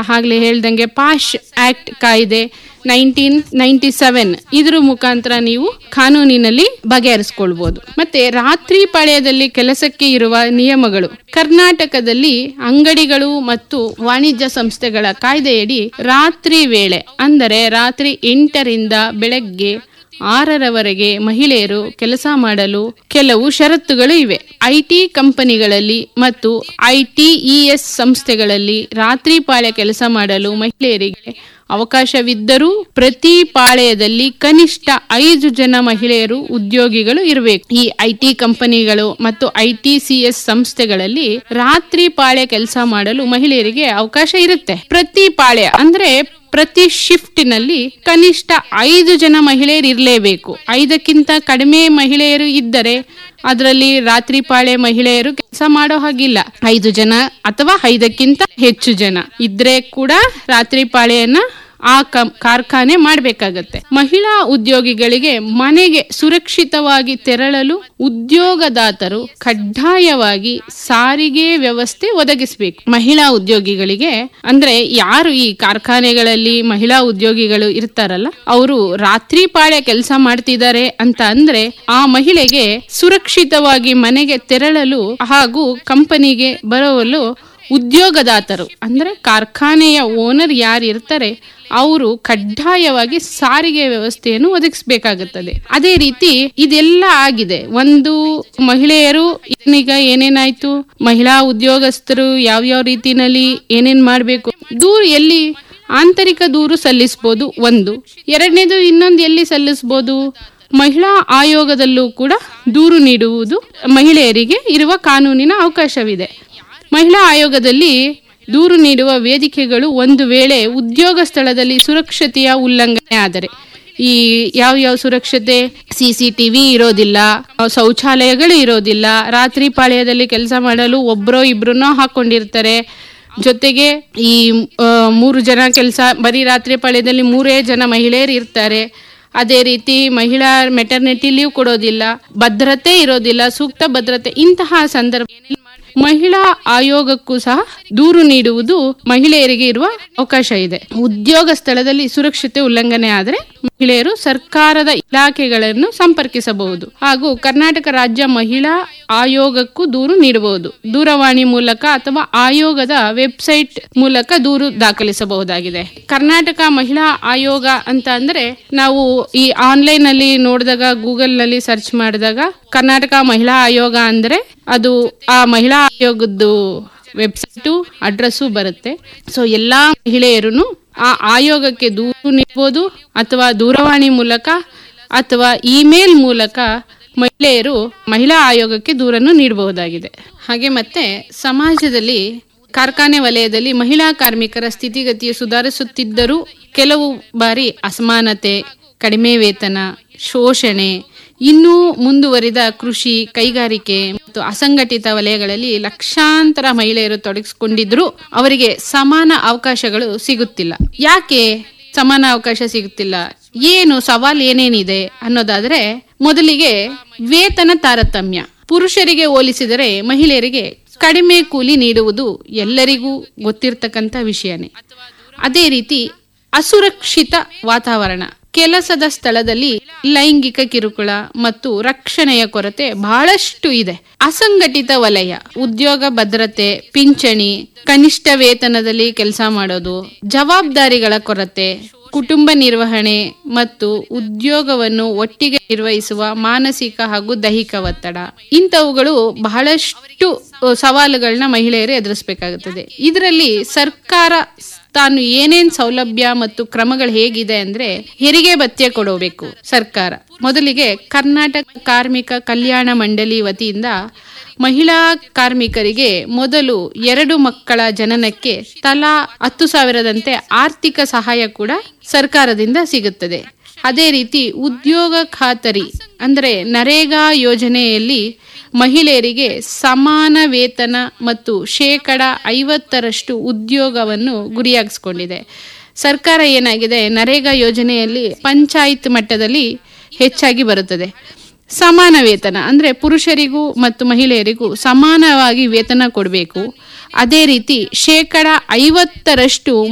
ಆಗ್ಲೇ ಹೇಳ್ದಂಗೆ POSH act ಕಾಯ್ದೆ ನೈನ್ಟೀನ್ ನೈನ್ಟಿ ಸೆವೆನ್ ಇದ್ರ ಮುಖಾಂತರ ನೀವು ಕಾನೂನಿನಲ್ಲಿ ಬಗೆಹರಿಸ್ಕೊಳ್ಬಹುದು ಮತ್ತೆ ರಾತ್ರಿ ಪಾಳ್ಯದಲ್ಲಿ ಕೆಲಸಕ್ಕೆ ಇರುವ ನಿಯಮಗಳು ಕರ್ನಾಟಕದಲ್ಲಿ ಅಂಗಡಿಗಳು ಮತ್ತು ವಾಣಿಜ್ಯ ಸಂಸ್ಥೆಗಳ ಕಾಯ್ದೆಯಡಿ ರಾತ್ರಿ ವೇಳೆ ಅಂದರೆ ರಾತ್ರಿ ಎಂಟರಿಂದ ಬೆಳಗ್ಗೆ ಆರರವರೆಗೆ ಮಹಿಳೆಯರು ಕೆಲಸ ಮಾಡಲು ಕೆಲವು ಷರತ್ತುಗಳು ಇವೆ ಐಟಿ ಕಂಪನಿಗಳಲ್ಲಿ ಮತ್ತು ಐಟಿಇಎಸ್ ಸಂಸ್ಥೆಗಳಲ್ಲಿ ರಾತ್ರಿ ಪಾಳ್ಯ ಕೆಲಸ ಮಾಡಲು ಮಹಿಳೆಯರಿಗೆ ಅವಕಾಶವಿದ್ದರೂ ಪ್ರತಿ ಪಾಳೆಯದಲ್ಲಿ ಕನಿಷ್ಠ ಐದು ಜನ ಮಹಿಳೆಯರು ಉದ್ಯೋಗಿಗಳು ಇರಬೇಕು ಈ ಐಟಿ ಕಂಪನಿಗಳು ಮತ್ತು ಐಟಿಸಿಎಸ್ ಸಂಸ್ಥೆಗಳಲ್ಲಿ ರಾತ್ರಿ ಪಾಳೆ ಕೆಲಸ ಮಾಡಲು ಮಹಿಳೆಯರಿಗೆ ಅವಕಾಶ ಇರುತ್ತೆ ಪ್ರತಿ ಪಾಳ್ಯ ಅಂದ್ರೆ ಪ್ರತಿ ಶಿಫ್ಟಿನಲ್ಲಿ ಕನಿಷ್ಠ ಐದು ಜನ ಮಹಿಳೆಯರು ಇರಲೇಬೇಕು ಐದಕ್ಕಿಂತ ಕಡಿಮೆ ಮಹಿಳೆಯರು ಇದ್ದರೆ ಅದರಲ್ಲಿ ರಾತ್ರಿ ಪಾಳೆ ಮಹಿಳೆಯರು ಕೆಲಸ ಮಾಡೋ ಹಾಗಿಲ್ಲ ಐದು ಜನ ಅಥವಾ ಐದಕ್ಕಿಂತ ಹೆಚ್ಚು ಜನ ಇದ್ರೆ ಕೂಡ ರಾತ್ರಿ ಪಾಳೆಯನ್ನ ಆ ಕಂ ಕಾರ್ಖಾನೆ ಮಾಡಬೇಕಾಗತ್ತೆ ಮಹಿಳಾ ಉದ್ಯೋಗಿಗಳಿಗೆ ಮನೆಗೆ ಸುರಕ್ಷಿತವಾಗಿ ತೆರಳಲು ಉದ್ಯೋಗದಾತರು ಕಡ್ಡಾಯವಾಗಿ ಸಾರಿಗೆ ವ್ಯವಸ್ಥೆ ಒದಗಿಸಬೇಕು ಮಹಿಳಾ ಉದ್ಯೋಗಿಗಳಿಗೆ ಅಂದ್ರೆ ಯಾರು ಈ ಕಾರ್ಖಾನೆಗಳಲ್ಲಿ ಮಹಿಳಾ ಉದ್ಯೋಗಿಗಳು ಇರ್ತಾರಲ್ಲ ಅವರು ರಾತ್ರಿ ಪಾಳೆ ಕೆಲಸ ಮಾಡ್ತಿದ್ದಾರೆ ಅಂತ ಅಂದ್ರೆ ಆ ಮಹಿಳೆಗೆ ಸುರಕ್ಷಿತವಾಗಿ ಮನೆಗೆ ತೆರಳಲು ಹಾಗೂ ಕಂಪನಿಗೆ ಬರಲು ಉದ್ಯೋಗದಾತರು ಅಂದ್ರೆ ಕಾರ್ಖಾನೆಯ ಓನರ್ ಯಾರು ಇರ್ತಾರೆ ಅವರು ಕಡ್ಡಾಯವಾಗಿ ಸಾರಿಗೆ ವ್ಯವಸ್ಥೆಯನ್ನು ಒದಗಿಸಬೇಕಾಗುತ್ತದೆ ಅದೇ ರೀತಿ ಇದೆಲ್ಲ ಆಗಿದೆ ಒಂದು ಮಹಿಳೆಯರು ಈಗ ಏನೇನಾಯ್ತು ಮಹಿಳಾ ಉದ್ಯೋಗಸ್ಥರು ಯಾವ್ಯಾವ ರೀತಿನಲ್ಲಿ ಏನೇನ್ ಮಾಡ್ಬೇಕು ದೂರು ಎಲ್ಲಿ ಆಂತರಿಕ ದೂರು ಸಲ್ಲಿಸಬಹುದು ಒಂದು ಎರಡನೇದು ಇನ್ನೊಂದು ಎಲ್ಲಿ ಸಲ್ಲಿಸಬಹುದು ಮಹಿಳಾ ಆಯೋಗದಲ್ಲೂ ಕೂಡ ದೂರು ನೀಡುವುದು ಮಹಿಳೆಯರಿಗೆ ಇರುವ ಕಾನೂನಿನ ಅವಕಾಶವಿದೆ ಮಹಿಳಾ ಆಯೋಗದಲ್ಲಿ ದೂರು ನೀಡುವ ವೇದಿಕೆಗಳು ಒಂದು ವೇಳೆ ಉದ್ಯೋಗ ಸ್ಥಳದಲ್ಲಿ ಸುರಕ್ಷತೆಯ ಉಲ್ಲಂಘನೆ ಆದರೆ ಈ ಯಾವ ಯಾವ ಸುರಕ್ಷತೆ ಸಿ ಸಿ ಟಿವಿ ಇರೋದಿಲ್ಲ ಶೌಚಾಲಯಗಳು ಇರೋದಿಲ್ಲ ರಾತ್ರಿ ಪಾಳ್ಯದಲ್ಲಿ ಕೆಲಸ ಮಾಡಲು ಒಬ್ಬರೋ ಇಬ್ರನ್ನೋ ಹಾಕೊಂಡಿರ್ತಾರೆ ಜೊತೆಗೆ ಈ ಆ, ಮೂರು ಜನ ಕೆಲಸ ಬರೀ ರಾತ್ರಿ ಪಾಳ್ಯದಲ್ಲಿ ಮೂರೇ ಜನ ಮಹಿಳೆಯರು ಇರ್ತಾರೆ ಅದೇ ರೀತಿ ಮಹಿಳಾ ಮೆಟರ್ನಿಟಿ ಲೀವ್ ಕೊಡೋದಿಲ್ಲ ಭದ್ರತೆ ಇರೋದಿಲ್ಲ ಸೂಕ್ತ ಭದ್ರತೆ ಇಂತಹ ಸಂದರ್ಭದಲ್ಲಿ ಮಹಿಳಾ ಆಯೋಗಕ್ಕೂ ಸಹ ದೂರು ನೀಡುವುದು ಮಹಿಳೆಯರಿಗೆ ಇರುವ ಅವಕಾಶ ಇದೆ ಉದ್ಯೋಗ ಸ್ಥಳದಲ್ಲಿ ಸುರಕ್ಷತೆ ಉಲ್ಲಂಘನೆ ಆದರೆ ಮಹಿಳೆಯರು ಸರ್ಕಾರದ ಇಲಾಖೆಗಳನ್ನು ಸಂಪರ್ಕಿಸಬಹುದು ಹಾಗೂ ಕರ್ನಾಟಕ ರಾಜ್ಯ ಮಹಿಳಾ ಆಯೋಗಕ್ಕೂ ದೂರು ನೀಡಬಹುದು ದೂರವಾಣಿ ಮೂಲಕ ಅಥವಾ ಆಯೋಗದ ವೆಬ್ಸೈಟ್ ಮೂಲಕ ದೂರು ದಾಖಲಿಸಬಹುದಾಗಿದೆ ಕರ್ನಾಟಕ ಮಹಿಳಾ ಆಯೋಗ ಅಂತ ಅಂದ್ರೆ ನಾವು ಈ ಆನ್ಲೈನ್ ಅಲ್ಲಿ ನೋಡಿದಾಗ ಗೂಗಲ್ ನಲ್ಲಿ ಸರ್ಚ್ ಮಾಡಿದಾಗ ಕರ್ನಾಟಕ ಮಹಿಳಾ ಆಯೋಗ ಅಂದ್ರೆ ಅದು ಆ ಮಹಿಳಾ ಆಯೋಗದ್ದು ವೆಬ್ಸೈಟು ಅಡ್ರೆಸ್ಸು ಬರುತ್ತೆ ಸೊ ಎಲ್ಲಾ ಮಹಿಳೆಯರು ಆ ಆಯೋಗಕ್ಕೆ ದೂರು ನೀಡಬಹುದು ಅಥವಾ ದೂರವಾಣಿ ಮೂಲಕ ಅಥವಾ ಇಮೇಲ್ ಮೂಲಕ ಮಹಿಳೆಯರು ಮಹಿಳಾ ಆಯೋಗಕ್ಕೆ ದೂರನ್ನು ನೀಡಬಹುದಾಗಿದೆ ಹಾಗೆ ಮತ್ತೆ ಸಮಾಜದಲ್ಲಿ ಕಾರ್ಖಾನೆ ವಲಯದಲ್ಲಿ ಮಹಿಳಾ ಕಾರ್ಮಿಕರ ಸ್ಥಿತಿಗತಿಯು ಸುಧಾರಿಸುತ್ತಿದ್ದರೂ ಕೆಲವು ಬಾರಿ ಅಸಮಾನತೆ ಕಡಿಮೆ ವೇತನ ಶೋಷಣೆ ಇನ್ನೂ ಮುಂದುವರಿದ ಕೃಷಿ ಕೈಗಾರಿಕೆ ಮತ್ತು ಅಸಂಘಟಿತ ವಲಯಗಳಲ್ಲಿ ಲಕ್ಷಾಂತರ ಮಹಿಳೆಯರು ತೊಡಗಿಸಿಕೊಂಡಿದ್ರು ಅವರಿಗೆ ಸಮಾನ ಅವಕಾಶಗಳು ಸಿಗುತ್ತಿಲ್ಲ ಯಾಕೆ ಸಮಾನ ಅವಕಾಶ ಸಿಗುತ್ತಿಲ್ಲ ಏನು ಸವಾಲ್ ಏನೇನಿದೆ ಅನ್ನೋದಾದ್ರೆ ಮೊದಲಿಗೆ ವೇತನ ತಾರತಮ್ಯ ಪುರುಷರಿಗೆ ಹೋಲಿಸಿದರೆ ಮಹಿಳೆಯರಿಗೆ ಕಡಿಮೆ ಕೂಲಿ ನೀಡುವುದು ಎಲ್ಲರಿಗೂ ಗೊತ್ತಿರ್ತಕ್ಕಂಥ ವಿಷಯನೇ ಅದೇ ರೀತಿ ಅಸುರಕ್ಷಿತ ವಾತಾವರಣ ಕೆಲಸದ ಸ್ಥಳದಲ್ಲಿ ಲೈಂಗಿಕ ಕಿರುಕುಳ ಮತ್ತು ರಕ್ಷಣೆಯ ಕೊರತೆ ಬಹಳಷ್ಟು ಇದೆ ಅಸಂಘಟಿತ ವಲಯ ಉದ್ಯೋಗ ಭದ್ರತೆ ಪಿಂಚಣಿ ಕನಿಷ್ಠ ವೇತನದಲ್ಲಿ ಕೆಲಸ ಮಾಡೋದು ಜವಾಬ್ದಾರಿಗಳ ಕೊರತೆ ಕುಟುಂಬ ನಿರ್ವಹಣೆ ಮತ್ತು ಉದ್ಯೋಗವನ್ನು ಒಟ್ಟಿಗೆ ನಿರ್ವಹಿಸುವ ಮಾನಸಿಕ ಹಾಗೂ ದೈಹಿಕ ಒತ್ತಡ ಇಂಥವುಗಳು ಬಹಳಷ್ಟು ಸವಾಲುಗಳನ್ನ ಮಹಿಳೆಯರು ಎದುರಿಸಬೇಕಾಗುತ್ತದೆ ಇದರಲ್ಲಿ ಸರ್ಕಾರ ತಾನು ಏನೇನ್ ಸೌಲಭ್ಯ ಮತ್ತು ಕ್ರಮಗಳು ಹೇಗಿದೆ ಅಂದ್ರೆ ಹೆರಿಗೆ ಭತ್ಯೆ ಕೊಡಬೇಕು ಸರ್ಕಾರ ಮೊದಲಿಗೆ ಕರ್ನಾಟಕ ಕಾರ್ಮಿಕ ಕಲ್ಯಾಣ ಮಂಡಳಿ ವತಿಯಿಂದ ಮಹಿಳಾ ಕಾರ್ಮಿಕರಿಗೆ ಮೊದಲು ಎರಡು ಮಕ್ಕಳ ಜನನಕ್ಕೆ ತಲಾ ಹತ್ತು ಸಾವಿರದಂತೆ ಆರ್ಥಿಕ ಸಹಾಯ ಕೂಡ ಸರ್ಕಾರದಿಂದ ಸಿಗುತ್ತದೆ ಅದೇ ರೀತಿ ಉದ್ಯೋಗ ಖಾತರಿ ಅಂದ್ರೆ ನರೇಗಾ ಯೋಜನೆಯಲ್ಲಿ ಮಹಿಳೆಯರಿಗೆ ಸಮಾನ ವೇತನ ಮತ್ತು ಶೇಕಡ ಐವತ್ತರಷ್ಟು ಉದ್ಯೋಗವನ್ನು ಗುರಿಯಾಗಿಸಿಕೊಂಡಿದೆ ಸರ್ಕಾರ ಏನಾಗಿದೆ ನರೇಗಾ ಯೋಜನೆಯಲ್ಲಿ ಪಂಚಾಯತ್ ಮಟ್ಟದಲ್ಲಿ ಹೆಚ್ಚಾಗಿ ಬರುತ್ತದೆ ಸಮಾನ ವೇತನ ಅಂದ್ರೆ ಪುರುಷರಿಗೂ ಮತ್ತು ಮಹಿಳೆಯರಿಗೂ ಸಮಾನವಾಗಿ ವೇತನ ಕೊಡಬೇಕು ಅದೇ ರೀತಿ ಶೇಕಡ ಐವತ್ತರಷ್ಟು